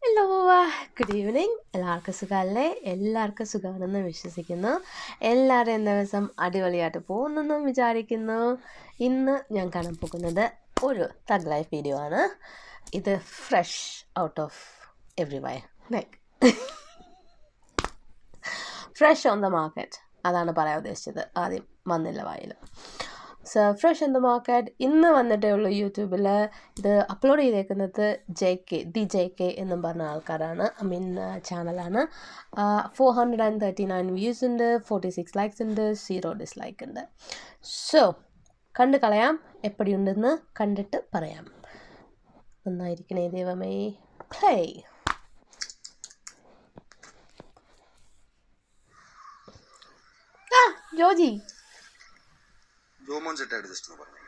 Hello good evening എല്ലാവർക്കും സുഖമല്ലേ എല്ലാവർക്കും സുഖമാണെന്ന് വിശ്വസിക്കുന്നു എല്ലാവരും ദിവസം അടിപൊളിയായിട്ട് പോകുന്നെന്നും വിചാരിക്കുന്നു ഇന്ന് ഞാൻ കാണാൻ പോകുന്നത് ഒരു തഗ് ലൈഫ് വീഡിയോ ആണ് ഇത് fresh out of every why like fresh on the market അതാണ് പറയാൻ ഉദ്ദേശിച്ചത് ആദ്യം വന്നില്ല വായിൽ so fresh in the market ഇന്ന് വന്നിട്ടേ ഉള്ളൂ യൂട്യൂബിൽ ഇത് അപ്ലോഡ് ചെയ്തേക്കുന്നത് J K the J K എന്നും പറഞ്ഞ ആൾക്കാരാണ് ഐ മീൻ ചാനലാണ് four hundred and thirty nine views ഉണ്ട് ഫോർട്ടി സിക്സ് ലൈക്സ് ഉണ്ട് സീറോ ഡിസ്ലൈക്ക് ഉണ്ട് സോ കണ്ട് കളയാം എപ്പടിയുണ്ടെന്ന് കണ്ടിട്ട് പറയാം നന്നായിരിക്കണേ ദൈവമേ പ്ലേ ആ ജോജി ജോമോൻ സെറ്റായിട്ട് ജസ്റ്റ് ഒന്ന് പറഞ്ഞു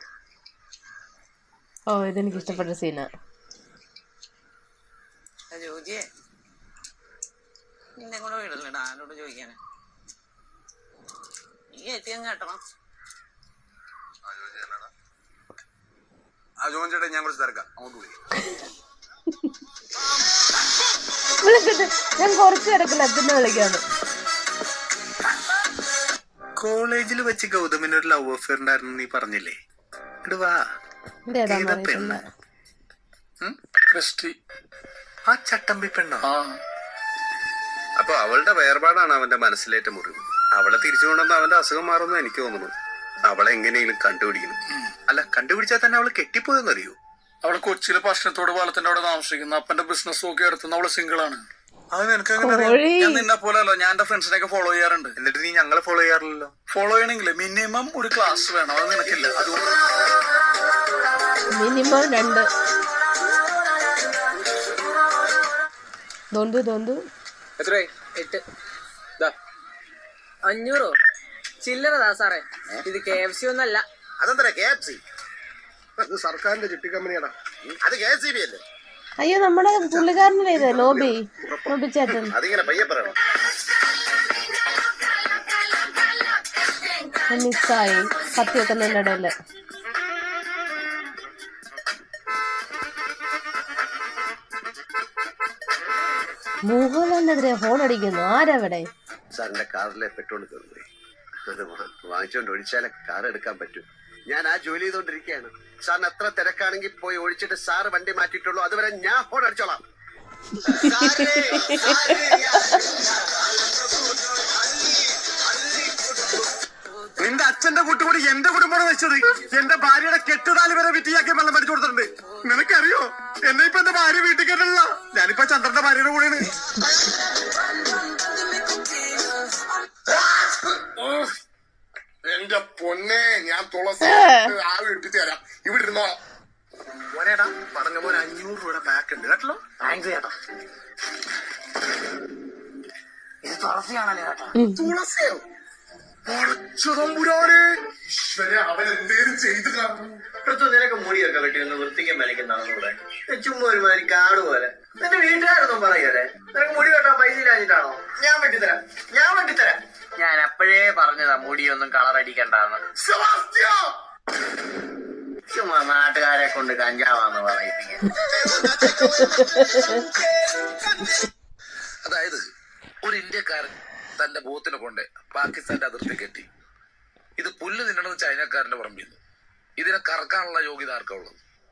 ഓ ഇതെനിക്ക് ഇഷ്ടപ്പെട്ട സീനാ ജോജിയെ നിന്നെ കൂടെ വിടലടാ ആരോട് ചോദിക്കാന് നീ എത്തിയും കേട്ടണം ആ ജോമോൻ ചേട്ടാ ഞാൻ കുറച്ച് തിരക്കാം അങ്ങോട്ട് വിളിക്കാം വിളിക്കട്ടെ ഞാൻ കുറച്ച് തിരക്കില്ല പിന്നെ വിളിക്കാന്ന് കോളേജിൽ വെച്ച് ഗൗതമിന് ഒരു ലവ് അഫെയർ ഉണ്ടായിരുന്നു നീ പറഞ്ഞില്ലേ ഇങ്ങട് വാ ഇതേതാന്ന് ഏതാ അറിയത്തില്ല പെണ്ണ്? ഉം? ക്രിസ്റ്റി ആ ചട്ടമ്പി പെണ്ണോ അപ്പൊ അവളുടെ വേർപാടാണ് അവന്റെ മനസ്സിലേറ്റ മുറിവ് അവളെ തിരിച്ചു കൊണ്ടുവന്ന് അവന്റെ അസുഖം മാറുമെന്ന് എനിക്ക് തോന്നുന്നു അവളെ എങ്ങനെയെങ്കിലും കണ്ടുപിടിക്കണം അല്ല കണ്ടുപിടിച്ചാൽ തന്നെ അവള് കെട്ടിപ്പോയെന്നറിയോ അവള് കൊച്ചിയിലെ ഭക്ഷണത്തോട് പാലത്തിന്റെ അവിടെ താമസിക്കുന്ന അപ്പന്റെ ബിസിനസ് ഒക്കെ എടുത്തുന്ന അവള് സിംഗിൾ ആണ് അത് നിനക്ക് എങ്ങനെ അറിയാം കോഴി ഞാൻ നിന്നെ പോലെ അല്ല ഞാൻ എന്റെ ഫ്രണ്ട്സിനെയൊക്കെ ഫോളോ ചെയ്യാറുണ്ട് എന്നിട്ട് നീ ഞങ്ങളെ ഫോളോ ചെയ്യാറില്ലല്ലോ ഫോളോ ചെയ്യണമെങ്കിൽ മിനിമം ഒരു ക്ലാസ് വേണം അത് നിനക്കില്ല അതുകൊണ്ട് മിനിമം രണ്ട് ദോന്തു ദോന്തു എത്രയായി എട്ട് ദാ അഞ്ഞൂറോ ചില്ലറതാ സാറേ ഇത് കെ എഫ് സി ഒന്നല്ല അതെന്താ കെ എഫ് സി അത് സർക്കാരിന്റെ ചിട്ടി കമ്പനിയാടാ അത് കെ എസ് സി ബി അല്ലേ അയ്യോ നമ്മുടെ പുള്ളിക്കാരനല്ലേ ഇത് നോബി നോബി ചേട്ടൻ അതിങ്ങനെ പയ്യെ പറയണം മിസ്സായി കത്തി വെക്കുന്നതിൻ്റെ ഇടയില് മോഹൻലാലിനെതിരെ ഹോൺ അടിക്കുന്നു ആരവിടെ സാറിന്റെ കാറിലെ പെട്രോൾ തീർന്നു അത് വാ- വാങ്ങിച്ചോണ്ട് ഒഴിച്ചാലേ കാർ എടുക്കാൻ പറ്റൂ ഞാൻ ആ ജോലി ചെയ്തോണ്ടിരിക്കുകയാണ് സാറിന് എത്ര തിരക്കാണെങ്കിൽ പോയി ഒഴിച്ചിട്ട് സാറ് വണ്ടി മാറ്റിയിട്ടുള്ളൂ അതുവരെ ഞാൻ ഫോൺ അടിച്ചോളാം നിന്റെ അച്ഛന്റെ കൂട്ടുകൂടി എന്റെ കുടുംബമാണ് വെച്ചത് എന്റെ ഭാര്യയുടെ കെട്ടുതാലി വരെ വിറ്റിയാക്കി വെള്ളം പഠിച്ചു കൊടുത്തിട്ടുണ്ട് നിനക്കറിയോ എന്നെ ഇപ്പൊ എന്റെ ഭാര്യ വീട്ടിൽ കയറ്റില്ല ഞാനിപ്പോ ചന്ദ്രന്റെ ഭാര്യയുടെ കൂടെയാണ് എന്റെ പൊന്നെ ഞാൻ തുളസി ആ വീട്ടിൽ തരാം ഇവിടെ ഇരുന്നോളാം മോനേടാ പറഞ്ഞ പോലെ അഞ്ഞൂറ് രൂപയുടെ ബാക്ക് ഉണ്ട് കേട്ടോ താങ്ക്സ് ചേട്ടാ ഇത് തുളസിയാണല്ലോ ചേട്ടാ തുളസിയോ പടച്ചതമ്പുരാനെ ഈശ്വര അവൻ എന്തേലും ചെയ്ത് കാണും നിനക്ക് മുടിയൊക്കെ വെട്ടി ഒന്ന് വൃത്തിക്കും മെനക്കുന്നതാണൂടെ ചുമ്മാ ഒരുമാതിരി കാട് പോലെ നിന്റെ വീട്ടുകാരൊന്നും പറയല്ലേ നിനക്ക് മുടി വെട്ടാൻ പൈസ ഇല്ലാഞ്ഞിട്ടാണോ ഞാൻ വെട്ടിത്തരാം ഞാൻ വെട്ടിത്തരാം ഞാൻ അപ്പോഴേ പറഞ്ഞതാ മുടിയൊന്നും കളർ അടിക്കണ്ടെന്ന് സെബാസ്റ്റ്യൻ! ചുമ്മാ നാട്ടുകാരെ കൊണ്ട് കഞ്ചാവാന്ന് പറയിപ്പിക്കാൻ അതായത് ഒരു ഇന്ത്യക്കാരൻ തന്റെ ബോത്തിനെ കൊണ്ട് പാകിസ്ഥാന്റെ അതിർത്തി കെട്ടി ഇത് പുല്ല് തിന്നണത് ചൈനക്കാരന്റെ പറമ്പിൽ നിന്ന് ഇതിനെ കറക്കാനുള്ള യോഗ്യത ആർക്കാ ഉള്ളത്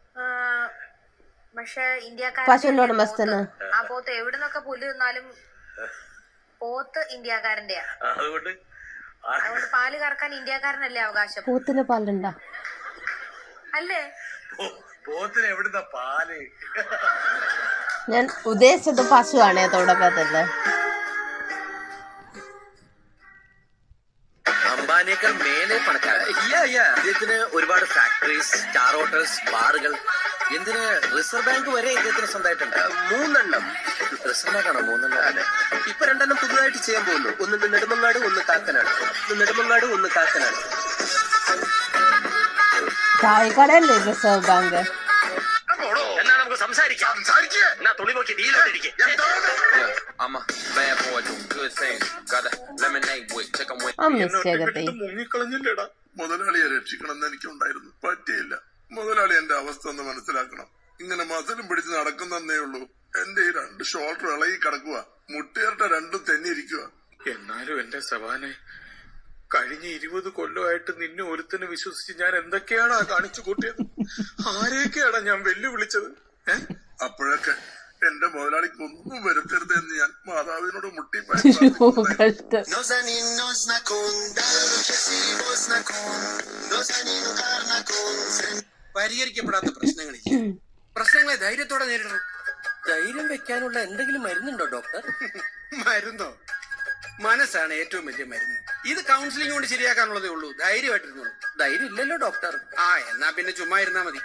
പക്ഷെ ഇന്ത്യക്കാരൻ പശുവിന്റെ ഉടമസ്ഥന് ആ പോത്ത് എവിടുന്നൊക്കെ പുല്ല് തിന്നാലും പോത്ത് ഇന്ത്യക്കാരന്റെയാ അതുകൊണ്ട് അതുകൊണ്ട് പാല് കറക്കാൻ ഇന്ത്യക്കാരനല്ലേ അവകാശം പൂത്തിന് പാലുണ്ടാ അല്ലേ പോത്തിന് എവിടുന്ന പാല് ഞാൻ ഉദ്ദേശിച്ചത് പശുവാണേ തുടക്കത്തില് അംബാനിയേക്കാൾ മേലെ പണക്കാരൻ ഇദ്ദേഹത്തിന് ഒരുപാട് ഫാക്ടറീസ് സ്റ്റാർ ഹോട്ടൽസ് ബാറുകൾ എന്തിന് റിസർവ് ബാങ്ക് വരെ ഇദ്ദേഹത്തിന് സ്വന്തമായിട്ടുണ്ട് മൂന്നെണ്ണം റിസർവ് ബാങ്കാണോ മൂന്നെണ്ണം ഇപ്പൊ രണ്ടെണ്ണം പുതുതായിട്ട് ചെയ്യാൻ പോകുന്നു ഒന്ന് നെടുമങ്ങാട് ഒന്ന് കാക്കനാട് ഒന്ന് നെടുമങ്ങാട് ഒന്ന് കാക്കനാട് ചായക്കടയല്ലേ റിസർവ് ബാങ്ക് എന്നാ നമുക്ക് സംസാരിക്കാം എന്നാ തുണി നോക്കി ഡീലോട്ടിരിക്കും അമ്മ bad boy doing good things got a lemonade with chicken wing ആ മിസ് ജഗതി മുങ്ങിക്കളഞ്ഞില്ലേടാ മുതലാളിയെ രക്ഷിക്കണം എന്ന് എനിക്കുണ്ടായിരുന്നു പറ്റിയില്ല മുതലാളി എന്റെ അവസ്ഥ ഒന്ന് മനസ്സിലാക്കണം ഇങ്ങനെ മസലും പിടിച്ച് നടക്കുന്നേ ഉള്ളൂ എന്റെ ഈ രണ്ട് ഷോൾഡർ ഇളകി കിടക്കുക മുട്ടേറിട്ട രണ്ടും തെന്നിയിരിക്കുക എന്നാലും എന്റെ സവാനെ കഴിഞ്ഞ ഇരുപത് കൊല്ലമായിട്ട് നിന്നെ ഒരുത്തനെ വിശ്വസിച്ച് ഞാൻ എന്തൊക്കെയാണാ കാണിച്ചു കൂട്ടിയത് ആരെയൊക്കെയാടാ ഞാൻ വെല്ലുവിളിച്ചത് ഏ അപ്പോഴൊക്കെ എന്റെ മുതലാളിക്ക് ഒന്നും വരുത്തരുത് എന്ന് ഞാൻ മാതാവിനോട് മുട്ടി അയ്യോ, കഷ്ടം പരിഹരിക്കപ്പെടാത്ത പ്രശ്നങ്ങളില്ല പ്രശ്നങ്ങളെ ധൈര്യത്തോടെ നേരിടണം ധൈര്യം വെക്കാനുള്ള എന്തെങ്കിലും മരുന്നുണ്ടോ ഡോക്ടർ മരുന്നോ മനസ്സാണ് ഏറ്റവും വലിയ മരുന്ന് ഇത് കൗൺസിലിംഗ് കൊണ്ട് ശരിയാക്കാനുള്ളതേ ഉള്ളൂ ധൈര്യമായിട്ടിരുന്നുള്ളൂ ധൈര്യം ഇല്ലല്ലോ ഡോക്ടർ ആ എന്നാ പിന്നെ ചുമ്മാ ഇരുന്നാ മതി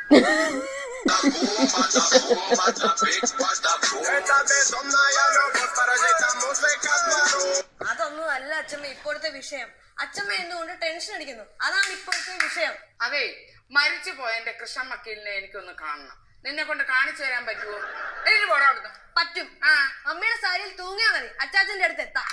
അതൊന്നും അല്ല അച്ഛമ്മ ഇപ്പോഴത്തെ വിഷയം അച്ഛമ്മ എന്തുകൊണ്ട് ടെൻഷൻ അടിക്കുന്നു അതാണ് ഇപ്പോഴത്തെ വിഷയം അതെ മരിച്ചു പോയ എന്റെ കൃഷ്ണ മക്കീലിനെ എനിക്കൊന്ന് കാണണം നിന്നെ കൊണ്ട് കാണിച്ചു തരാൻ പറ്റുമോ എനിക്ക് പോടാ അവിടുന്ന് പറ്റും അമ്മയുടെ സാരിയിൽ തൂങ്ങിയാ മതി അച്ചാച്ചന്റെ അടുത്ത് എത്താം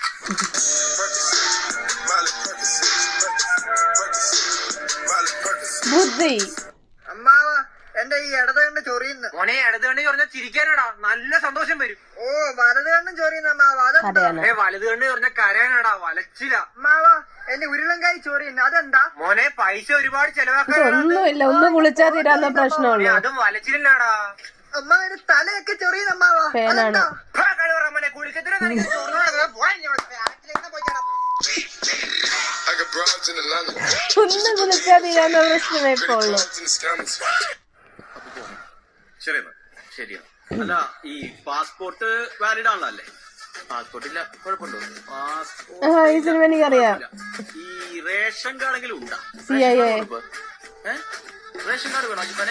ബുദ്ധി അമ്മാവ എന്റെ ഈ ഇടത് കണ്ട് ചൊറിയുന്നു മോനെ ഇടത് കണ്ണ് ചൊറിഞ്ഞാ ചിരിക്കാനാടാ നല്ല സന്തോഷം വരും ഓ വലത് കണ്ണും ചൊറിയുന്ന അമ്മാവ കരയാനോ? ഏ വലത് കണ്ണ് ചൊറിഞ്ഞ കരയാനാടാ വലച്ചില്ല അമ്മാവ എന്റെ ഉരുളങ്കായി ചൊറിയുന്നു അതെന്താ മോനെ പൈസ ഒരുപാട് ചെലവാക്കാൻ ഇതൊന്നുമില്ല ഒന്ന് കുളിച്ചാൽ തീരാവുന്ന പ്രശ്നമുള്ളൂ അതും വലച്ചില്ലാടാ അമ്മാവിന് തലയൊക്കെ ചൊറിയുന്ന അമ്മാവ പേനാണ് കഴിവറമ്മനെ കുളിക്കത്തില്ല I got broads in Atlanta. ഒന്ന് കുളിച്ചാൽ തീരാവുന്ന പ്രശ്നമേ ഇപ്പൊ ഉള്ളൂ Broads in the scammers. ശരി എന്നാ ശരിയാ അല്ല ഈ പാസ്പോർട്ട് വാലിഡ് ആണല്ലോ അല്ലേ പാസ്പോർട്ട് ഇല്ല കുഴപ്പമുണ്ടോ പാസ്പോർട്ട് ആ ഈ സിനിമ എനിക്കറിയാം ഈ റേഷൻ കാർഡെങ്കിലും ഉണ്ടാ CIA. ഏ റേഷൻ കാർഡ് വേണോ അജിപ്പനെ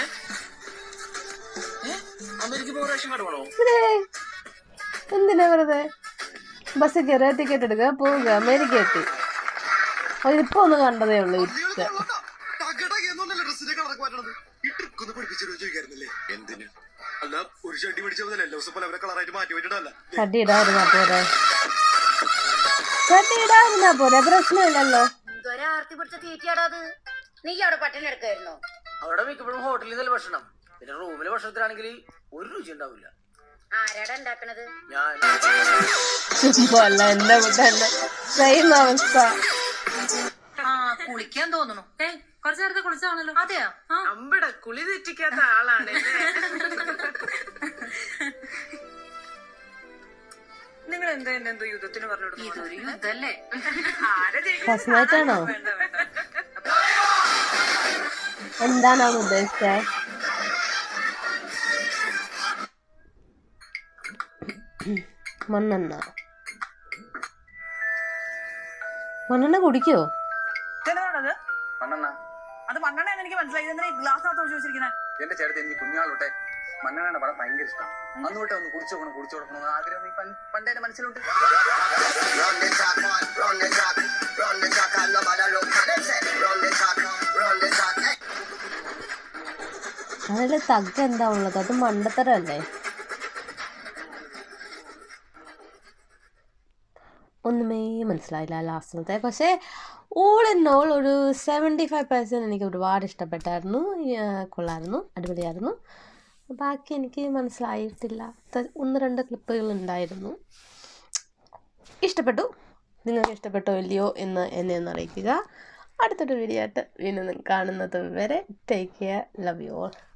അമേരിക്ക പോകുന്ന റേഷൻ കാർഡ് വേണോ ഇവിടെ എന്തിനാ വെറുതെ ബസ് കയറുക ടിക്കറ്റ് എടുക്കുക പോവുക അമേരിക്ക എത്തി അത് ഇപ്പൊ ഒന്ന് കണ്ടതേ ഉള്ളൂ ഇപ്പൊ ഡ്രസ്സിന്റെ കളറൊക്കെ മാറ്റണത് ഈ ട്രിക്ക് ഒന്ന് പഠിപ്പിച്ചു ചോദിക്കായിരുന്നില്ലേ എന്തിന് അല്ല ഒരു ഷഡ്ഡി പിടിച്ച മുതൽ എല്ലാ ദിവസം പോലെ അവരെ കളറായിട്ട് മാറ്റി പറ്റിട്ടല്ല ചട്ടി ഇടാതിരുന്നാ പോരെ ചട്ടി ഇടാതിരുന്നാ പോരെ പ്രശ്നമില്ലല്ലോ ഇതൊരു ആർത്തി പിടിച്ച തീറ്റയാടാ അത് നീ അവിടെ പട്ടിണി എടുക്കായിരുന്നോ അവിടെ മിക്കപ്പോഴും ഹോട്ടലിൽ നിന്നല്ല ഭക്ഷണം പിന്നെ റൂമിലെ ഭക്ഷണത്തിലാണെങ്കിൽ ഒരു രുചി ഉണ്ടാവില്ല ആരാടാ ഉണ്ടാക്കണത് ഞാൻ ചുമ്മാ അല്ല എന്റെ കൂടെ തന്നെ സെയിം അവസ്ഥ ആ കുളിക്കാൻ തോന്നുന്നു കുറച്ചു നേരത്തെ കുളിച്ചാണല്ലോ അതെയോ അമ്പടെ കുളി തെറ്റിക്കാത്ത ആളാണ് നിങ്ങൾ എന്താ എന്നെ എന്തോ യുദ്ധത്തിന് പറഞ്ഞു ഇതൊരു യുദ്ധല്ലേ ആരെ ജയിക്കും? ഫസ്റ്റ് നൈറ്റ് ആണോ വേണ്ട, വേണ്ട. എന്താണ് അവൻ ഉദ്ദേശിച്ചത് മണ്ണെണ്ണ മണ്ണെണ്ണ കുടിക്കോ ഇതെന്താണത് മണ്ണെണ്ണ അത് മണ്ണെണ്ണ എനിക്ക് മനസ്സിലായി ഇതെന്താ ഗ്ലാസ്സിനകത്ത് ഒഴിച്ച് വെച്ചിരിക്കുന്നത് എന്റെ ചേട്ടത്തി എനിക്ക് കുഞ്ഞാളോട്ടെ മണ്ണെണ്ണ പടം ഭയങ്കര ഇഷ്ടം അന്നോട്ടെ ഒന്ന് കുടിച്ചു നോക്കണം കുടിച്ചു നോക്കണം എന്ന് ആഗ്രഹം ഈ പണ്ട് പണ്ട് എന്റെ മനസ്സിലുണ്ട് Run the track, man, run the track, run the track, and nobody look at them say, run the track, run the track. Hey. അതിൽ തഗ് എന്താ ഉള്ളത് അത് മണ്ടത്തരല്ലേ ഒന്നുമേ മനസ്സിലായില്ല ലാസ്റ്റത്തെ പക്ഷേ ഓൾ ഇൻ ഓൾ ഒരു സെവൻറ്റി ഫൈവ് പെർസെൻറ്റ് എനിക്ക് ഒരുപാട് ഇഷ്ടപ്പെട്ടായിരുന്നു ആ, കൊള്ളായിരുന്നു അടിപൊളിയായിരുന്നു ബാക്കി എനിക്ക് മനസ്സിലായിട്ടില്ല ത- ഒന്ന് രണ്ട് ക്ലിപ്പുകൾ ഉണ്ടായിരുന്നു ഇഷ്ടപ്പെട്ടു നിങ്ങൾക്ക് ഇഷ്ടപ്പെട്ടോ ഇല്ലയോ എന്ന് എന്നെ ഒന്ന് അറിയിക്കുക അടുത്തൊരു വീഡിയോ ആയിട്ട് വീണ്ടും കാണുന്നത് വരെ take care love you all